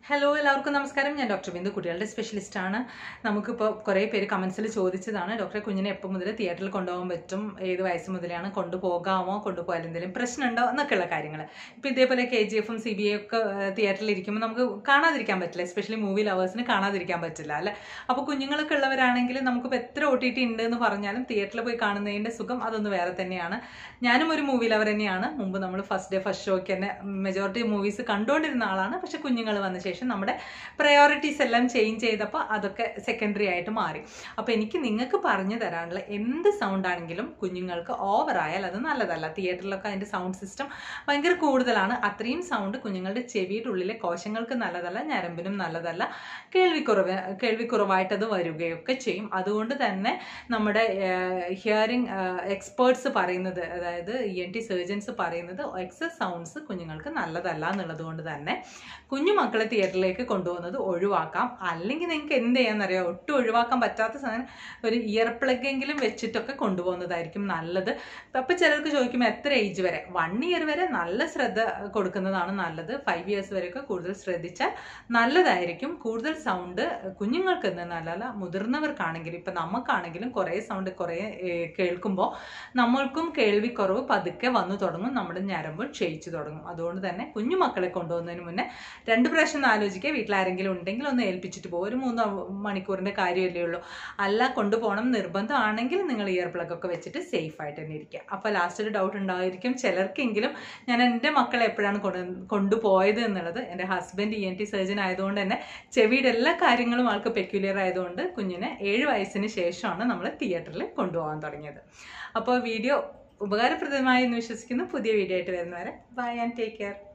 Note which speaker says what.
Speaker 1: hello എല്ലാവർക്കും നമസ്കാരം ഞാൻ ഡോക്ടർ ബിന്ദു കുട്ടികളുടെ സ്പെഷ്യലിസ്റ്റ് ആണ് നമുക്കിപ്പോൾ കുറേ പേര് കമൻസിൽ ചോദിച്ചതാണ് ഡോക്ടറെ കുഞ്ഞിനെ എപ്പോൾ മുതൽ തിയേറ്ററിൽ കൊണ്ടുപോകാൻ പറ്റും ഏത് വയസ്സ് മുതലാണ് കൊണ്ടുപോകാമോ കൊണ്ടുപോയാൽ എന്തെങ്കിലും പ്രശ്നമുണ്ടോ എന്നൊക്കെയുള്ള കാര്യങ്ങൾ ഇപ്പോൾ ഇതേപോലെ കെ ജി എഫും സി ബി ഐ ഒക്കെ തിയേറ്ററിൽ ഇരിക്കുമ്പോൾ നമുക്ക് കാണാതിരിക്കാൻ പറ്റില്ല എസ്പെഷ്യലി മൂവി ലവേഴ്സിന് കാണാതിരിക്കാൻ പറ്റില്ല അല്ലേ അപ്പോൾ കുഞ്ഞുങ്ങളൊക്കെ ഉള്ളവരാണെങ്കിൽ നമുക്കിപ്പോൾ എത്ര ഒ ടി ടി ഉണ്ട് എന്ന് പറഞ്ഞാലും തിയേറ്ററിൽ പോയി കാണുന്നതിൻ്റെ സുഖം അതൊന്ന് വേറെ തന്നെയാണ് ഞാനും ഒരു മൂവി ലവർ തന്നെയാണ് മുമ്പ് നമ്മൾ ഫസ്റ്റ് ഡേ ഫസ്റ്റ് ഷോയ്ക്ക് തന്നെ മെജോറിറ്റി മൂവീസ് കണ്ടുകൊണ്ടിരുന്ന ആളാണ് പക്ഷെ കുഞ്ഞുങ്ങൾ വന്ന ശേഷം നമ്മുടെ പ്രയോറിറ്റീസ് എല്ലാം ചേഞ്ച് ചെയ്തപ്പോൾ അതൊക്കെ സെക്കൻഡറി ആയിട്ട് മാറി അപ്പോൾ എനിക്ക് നിങ്ങൾക്ക് പറഞ്ഞു തരാനുള്ള എന്ത് സൗണ്ട് ആണെങ്കിലും കുഞ്ഞുങ്ങൾക്ക് ഓവർ ആയാൽ അത് നല്ലതല്ല തിയേറ്ററിലൊക്കെ അതിൻ്റെ സൗണ്ട് സിസ്റ്റം ഭയങ്കര കൂടുതലാണ് അത്രയും സൗണ്ട് കുഞ്ഞുങ്ങളുടെ ചെവിയുടെ ഉള്ളിലെ കോശങ്ങൾക്ക് നല്ലതല്ല ഞരമ്പിനും നല്ലതല്ല കേൾവിക്കുറവ് കേൾവിക്കുറവായിട്ട് അത് വരികയൊക്കെ ചെയ്യും അതുകൊണ്ട് തന്നെ നമ്മുടെ ഹിയറിംഗ് എക്സ്പേർട്സ് പറയുന്നത് അതായത് ഇ എൻ ടി സർജൻസ് പറയുന്നത് എക്സസ് സൗണ്ട്സ് കുഞ്ഞുങ്ങൾക്ക് നല്ലതല്ല എന്നുള്ളത് കൊണ്ട് തന്നെ കുഞ്ഞു മക്കളെ തിയേറ്ററിലേക്ക് കൊണ്ടുപോകുന്നത് ഒഴിവാക്കാം അല്ലെങ്കിൽ നിങ്ങൾക്ക് എന്ത് ചെയ്യാന്നറിയാം ഒട്ടും ഒഴിവാക്കാൻ പറ്റാത്ത സാധനം ഒരു ഇയർ പ്ലഗ് എങ്കിലും വെച്ചിട്ടൊക്കെ കൊണ്ടുപോകുന്നതായിരിക്കും നല്ലത് അപ്പോൾ ചിലർക്ക് ചോദിക്കുമ്പോൾ എത്ര ഏജ് വരെ വൺ ഇയർ വരെ നല്ല ശ്രദ്ധ കൊടുക്കുന്നതാണ് നല്ലത് ഫൈവ് ഇയേഴ്സ് വരെയൊക്കെ കൂടുതൽ ശ്രദ്ധിച്ചാൽ നല്ലതായിരിക്കും കൂടുതൽ സൗണ്ട് കുഞ്ഞുങ്ങൾക്ക് എന്ന് നല്ലതല്ല മുതിർന്നവർക്കാണെങ്കിലും ഇപ്പം നമുക്കാണെങ്കിലും കുറേ സൗണ്ട് കുറേ ഏഹ്, കേൾക്കുമ്പോൾ നമ്മൾക്കും കേൾവിക്കുറവ് പതുക്കെ വന്നു തുടങ്ങും നമ്മുടെ ഞരമ്പ് ക്ഷയിച്ചു തുടങ്ങും അതുകൊണ്ട് തന്നെ കുഞ്ഞു മക്കളെ കൊണ്ടുപോകുന്നതിന് മുന്നേ രണ്ട് പ്രാവശ്യം ഒന്ന് ആലോചിക്കുക വീട്ടിൽ ആരെങ്കിലും ഉണ്ടെങ്കിൽ ഒന്ന് ഏൽപ്പിച്ചിട്ട് പോകും ഒരു മൂന്ന് മണിക്കൂറിൻ്റെ കാര്യമല്ലേ ഉള്ളൂ അല്ല കൊണ്ടുപോകണം നിർബന്ധമാണെങ്കിൽ നിങ്ങൾ ഇയർ പ്ലഗ് ഒക്കെ വെച്ചിട്ട് സേഫ് ആയിട്ട് തന്നെ ഇരിക്കുക അപ്പോൾ ലാസ്റ്റ് ഒരു ഡൗട്ട് ഉണ്ടായിരിക്കും ചിലർക്കെങ്കിലും ഞാൻ എൻ്റെ മക്കളെ എപ്പോഴാണ് കൊണ്ട് കൊണ്ടുപോയത് എന്നുള്ളത് എൻ്റെ husband E N T surgeon ആയതുകൊണ്ട് തന്നെ ചെവിയുടെ എല്ലാ കാര്യങ്ങളും ആൾക്ക് പെക്യുലിയർ ആയതുകൊണ്ട് കുഞ്ഞിനെ ഏഴ് വയസ്സിന് ശേഷമാണ് നമ്മൾ തിയേറ്ററിൽ കൊണ്ടുപോകാൻ തുടങ്ങിയത് അപ്പോൾ വീഡിയോ ഉപകാരപ്രദമായി എന്ന് വിശ്വസിക്കുന്നു പുതിയ വീഡിയോ ആയിട്ട് വരുന്നവരെ ബൈ ആൻഡ് ടേക്ക് കെയർ